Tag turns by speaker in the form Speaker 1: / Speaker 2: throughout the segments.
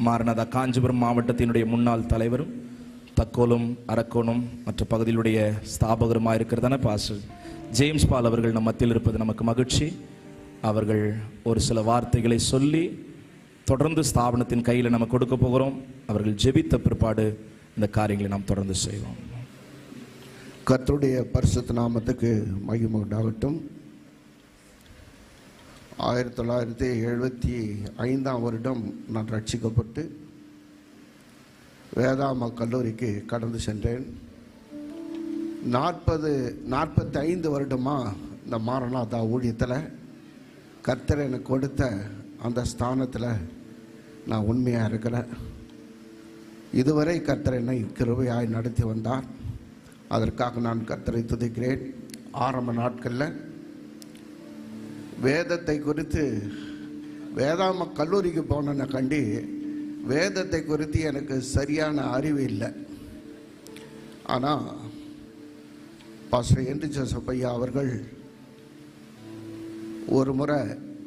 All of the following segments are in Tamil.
Speaker 1: மாரநாதா காஞ்சிபுரம் மாவட்டத்தினுடைய முன்னாள் தலைவரும் தக்கோலும் அரக்கோணம் மற்ற பகுதியிலுடைய ஸ்தாபகருமாக இருக்கிறதான பாஸ்டர் ஜேம்ஸ் பால் அவர்கள் நம் மத்தியில் இருப்பது நமக்கு மகிழ்ச்சி அவர்கள் ஒரு சில வார்த்தைகளை சொல்லி தொடர்ந்து ஸ்தாபனத்தின் கையில் நம்ம கொடுக்க போகிறோம் அவர்கள் ஜெபித்த பிற்பாடு இந்த காரியங்களை நாம் தொடர்ந்து செய்வோம்
Speaker 2: கர்த்தருடைய பரிசுத்த நாமத்துக்கு மகிமை உண்டாகட்டும் ஆயிரத்தி தொள்ளாயிரத்தி எழுபத்தி ஐந்தாம் வருடம் நான் ரட்சிக்கப்பட்டு வேதாம கல்லூரிக்கு கடந்து சென்றேன் நாற்பது நாற்பத்தி ஐந்து வருடமாக இந்த மாரநாதா ஊழியத்தில் கர்த்தர் எனக்கு கொடுத்த அந்த ஸ்தானத்தில் நான் உண்மையாக இருக்கிறேன் இதுவரை கர்த்தர் என்னை கிருபையாய் நடத்தி வந்தார் அதற்காக நான் கர்த்தரை துதிக்கிறேன் ஆரம்ப நாட்களில் வேதத்தை குறித்து வேதாம கல்லூரிக்கு போனேன்னு கண்டி வேதத்தை குறித்து எனக்கு சரியான அறிவு இல்லை ஆனால் பாஸ்டர் என்று ஜோசப் ஐயா அவர்கள் ஒரு முறை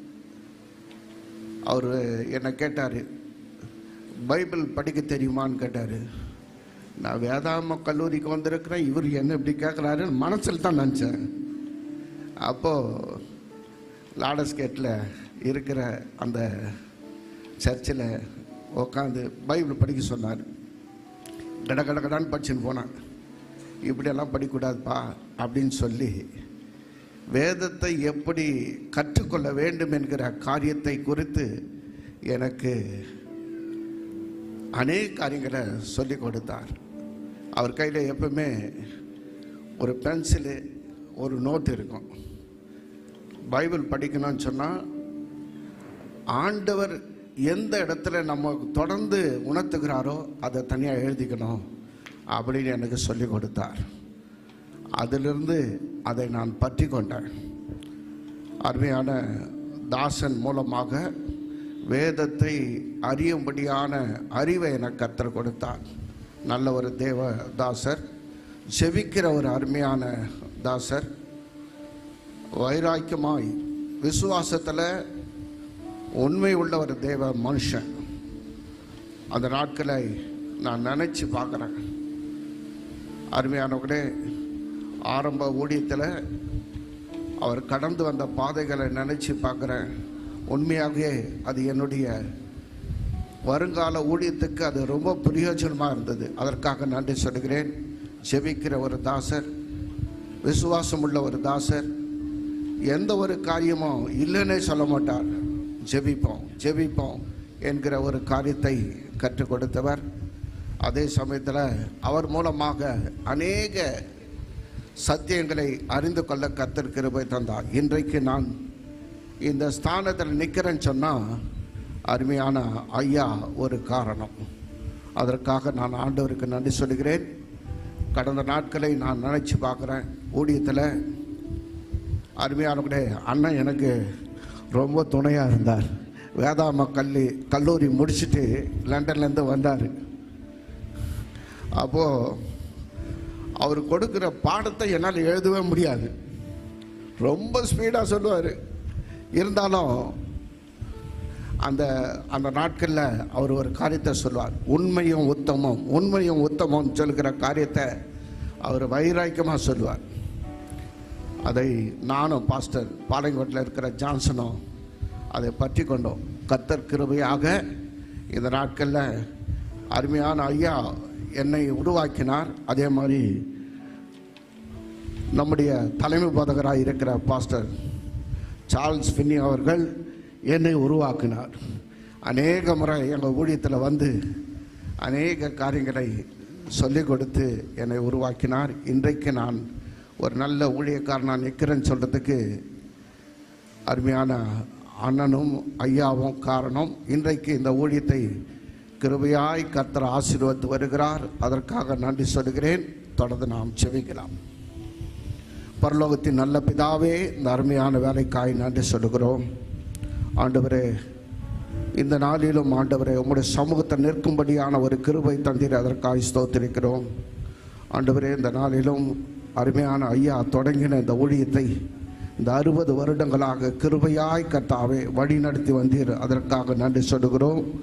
Speaker 2: அவர் என்னை கேட்டார் பைபிள் படிக்க தெரியுமான்னு கேட்டார் நான் வேதாம கல்லூரிக்கு வந்திருக்கிறேன் இவர் என்ன இப்படி கேட்குறாருன்னு மனசில் தான் நினச்சேன் அப்போது லாடஸ்கேட்டில் இருக்கிற அந்த சர்ச்சில் உட்காந்து பைபிள் படிக்க சொன்னார் கட கட கடான்னு படிச்சுன்னு போனான் இப்படியெல்லாம் படிக்கக்கூடாதுப்பா அப்படின்னு சொல்லி வேதத்தை எப்படி கற்றுக்கொள்ள வேண்டும் என்கிற காரியத்தை குறித்து எனக்கு அநேக காரியங்களை சொல்லி கொடுத்தார் அவர் கையில் எப்பவுமே ஒரு பென்சிலு ஒரு நோட் இருக்கும் பைபிள் படிக்கணும்னு சொன்னால் ஆண்டவர் எந்த இடத்துல நம்ம தொடர்ந்து உணர்த்துகிறாரோ அதை தனியாக எழுதிக்கணும் அப்படின்னு எனக்கு சொல்லி கொடுத்தார் அதிலிருந்து அதை நான் பற்றி கொண்டேன் அருமையான தாசன் மூலமாக வேதத்தை அறியும்படியான அறிவை எனக்கு கத்தர் கொடுத்தார் நல்ல ஒரு தேவ தாசர் செவிக்கிற ஒரு அருமையான தாசர் வைராக்கியமாய் விசுவாசத்தில் உண்மை உள்ள ஒரு தேவ மனுஷன் அந்த நாட்களை நான் நினச்சி பார்க்குறேன் அருமையானவர்களே ஆரம்ப ஊழியத்தில் அவர் கடந்து வந்த பாதைகளை நினச்சி பார்க்குறேன் உண்மையாகவே அது என்னுடைய வருங்கால ஊழியத்துக்கு அது ரொம்ப பிரயோஜனமாக இருந்தது அதற்காக நன்றி சொல்கிறேன் ஜெபிக்கிற ஒரு தாசர் விசுவாசம் உள்ள ஒரு தாசர் எந்த ஒரு காரியமும் இல்லைன்னே சொல்ல மாட்டார் ஜெபிப்போம் ஜெபிப்போம் என்கிற ஒரு காரியத்தை கற்றுக் கொடுத்தவர் அதே சமயத்தில் அவர் மூலமாக அநேக சத்தியங்களை அறிந்து கொள்ள கத்தர் கிருபை தந்தார் இன்றைக்கு நான் இந்த ஸ்தானத்தில் நிற்கிறேன்னு சொன்னால் அருமையான ஐயா ஒரு காரணம் அதற்காக நான் ஆண்டவருக்கு நன்றி சொல்கிறேன் கடந்த நாட்களை நான் நினச்சி பார்க்குறேன் ஊழியத்தில் அருமையானவர்களே அண்ணன் எனக்கு ரொம்ப துணையாக இருந்தார் வேதாம கல்லி கல்லூரி முடிச்சுட்டு லண்டன்லேருந்து வந்தார் அப்போது அவர் கொடுக்குற பாடத்தை என்னால் எழுதவே முடியாது ரொம்ப ஸ்பீடாக சொல்லுவார் இருந்தாலும் அந்த அந்த நாட்களில் அவர் ஒரு காரியத்தை சொல்லுவார் உண்மையும் உத்தமம் உண்மையும் உத்தமம் சொல்கிற காரியத்தை அவர் வைராக்கியமாக சொல்லுவார் அதை நானும் பாஸ்டர் பாளையங்கோட்டில் இருக்கிற ஜான்சனும் அதை பற்றி கொண்டோம் கத்தர் கிருபையாக இந்த நாட்களில் அருமையான ஐயா என்னை உருவாக்கினார் அதே மாதிரி நம்முடைய தலைமை போதகராக இருக்கிற பாஸ்டர் சார்ல்ஸ் பின்னி அவர்கள் என்னை உருவாக்கினார் அநேக முறை எங்கள் ஊழியத்தில் வந்து அநேக காரியங்களை சொல்லிக் கொடுத்து என்னை உருவாக்கினார் இன்றைக்கு நான் ஒரு நல்ல ஊழியக்காரனாக நிற்கிறேன்னு சொல்கிறதுக்கு அருமையான அண்ணனும் ஐயாவும் காரணம் இன்றைக்கு இந்த ஊழியத்தை கிருபையாய் கர்த்தர் ஆசீர்வதித்து வருகிறார் அதற்காக நன்றி சொல்கிறேன் தொடர்ந்து நாம் செவிக்கலாம் பரலோகத்தின் நல்ல பிதாவே இந்த அருமையான வேலைக்காய் நன்றி சொல்லுகிறோம் ஆண்டவரே இந்த நாளிலும் ஆண்டவரே உம்முடைய சமூகத்தை நிற்கும்படியான ஒரு கிருபை தந்தீர் அதற்காக ஸ்தோத்திருக்கிறோம் ஆண்டவரே இந்த நாளிலும் அருமையான ஐயா தொடங்கின இந்த ஊழியத்தை இந்த அறுபது வருடங்களாக கிருபையாய் கர்த்தாவே வழி நடத்தி வந்தீர் அதற்காக நன்றி சொல்லுகிறோம்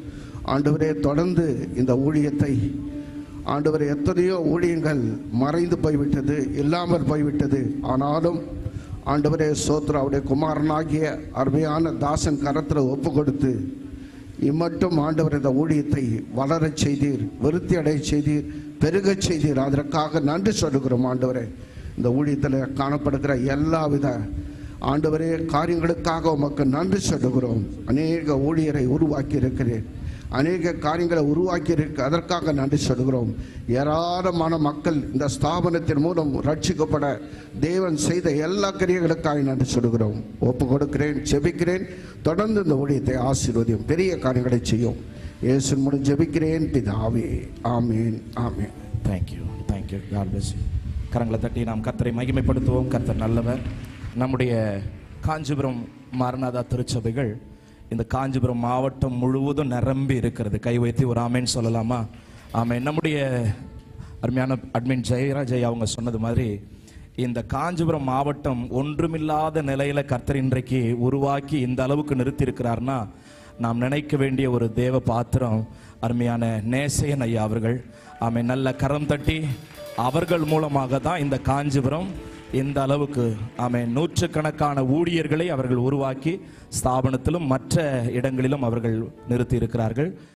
Speaker 2: ஆண்டவரே தொடர்ந்து இந்த ஊழியத்தை ஆண்டவரே எத்தனையோ ஊழியங்கள் மறைந்து போய்விட்டது இல்லாமல் போய்விட்டது ஆனாலும் ஆண்டவரே சோத்ரா அவருடைய குமாரனாகிய அருமையான தாசன் கரத்தில் ஒப்பு கொடுத்து இம்மட்டும் ஆண்டவர் இந்த ஊழியத்தை வளரச் செய்தீர் விருத்தி அடையச் செய்தீர் பெருகச் செய்தீர் அதற்காக நன்றி சொல்லுகிறோம் ஆண்டவரே இந்த ஊழியத்தில் காணப்படுகிற எல்லா வித ஆண்டவரே காரியங்களுக்காக உமக்கு நன்றி சொல்லுகிறோம் அநேக ஊழியரை உருவாக்கி இருக்கிறேன் அநேக காரியங்களை உருவாக்கி இருக்கு அதற்காக நன்றி சொல்கிறோம் ஏராளமான மக்கள் இந்த ஸ்தாபனத்தின் மூலம் ரட்சிக்கப்பட தேவன் செய்த எல்லா கிரியைகளுக்காக நன்றி சொல்கிறோம் ஒப்பு கொடுக்கிறேன் ஜெபிக்கிறேன் தொடர்ந்து இந்த ஊழியத்தை ஆசீர்வதியும் பெரிய காரியங்களை செய்யும் இயேசு மூலம் ஜெபிக்கிறேன் பிதாவே amen amen
Speaker 1: thank you thank you god bless you கரங்களை தட்டி நாம் கர்த்தரை மகிமைப்படுத்துவோம் கர்த்தர் நல்லவர் நம்முடைய காஞ்சிபுரம் மாரநாதா திருச்சபைகள் இந்த காஞ்சிபுரம் மாவட்டம் முழுவதும் நிரம்பி இருக்கிறது கை வைத்து ஒரு ஆமேன்னு சொல்லலாமா ஆமேன் நம்முடைய அருமையான அட்மின் ஜெயராஜய் அவங்க சொன்னது மாதிரி இந்த காஞ்சிபுரம் மாவட்டம் ஒன்றுமில்லாத நிலையில கர்த்தர் இன்றைக்கு உருவாக்கி இந்த அளவுக்கு நிறுத்தி இருக்கிறார்னா நாம் நினைக்க வேண்டிய ஒரு தேவ பாத்திரம் அருமையான நேசையன் ஐயா அவர்கள் ஆமை நல்ல கரம் தட்டி அவர்கள் மூலமாக தான் இந்த காஞ்சிபுரம் இந்த அளவுக்கு ஆமை நூற்றுக்கணக்கான ஊழியர்களை அவர்கள் உருவாக்கி ஸ்தாபனத்திலும் மற்ற இடங்களிலும் அவர்கள் நிறுத்தி இருக்கிறார்கள்